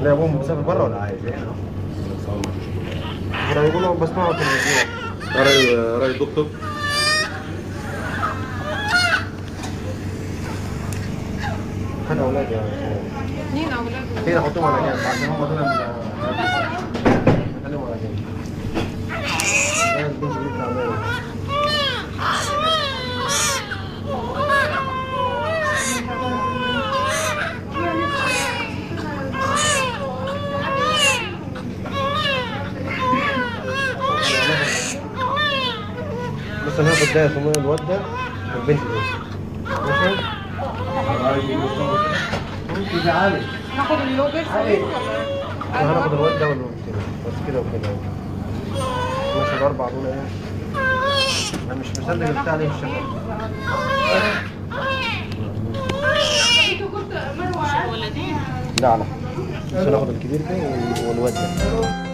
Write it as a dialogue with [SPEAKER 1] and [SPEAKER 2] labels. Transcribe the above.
[SPEAKER 1] لا ابوهم مسافر بره ولا عايز كانوا يقولوا بسمعوا تلفزيون
[SPEAKER 2] راي راي الدكتور
[SPEAKER 1] خد اولادي يعني
[SPEAKER 3] مين اولاده؟
[SPEAKER 1] كده احطهم على جنب عشان هم دول ال- خليهم على جنب ده البنت دي تعبانه بس انا هاخد ده ثم الواد ده والبنت دي ماشي؟ يجي عالي
[SPEAKER 3] ناخد اللوبس ولا
[SPEAKER 1] انا هناخد الواد ده والواد كده بس كده وكده ماشي الاربع دول ايه انا مش مصدق البتاع دي مش شغال لا لا بس هناخد الكبير ده والواد ده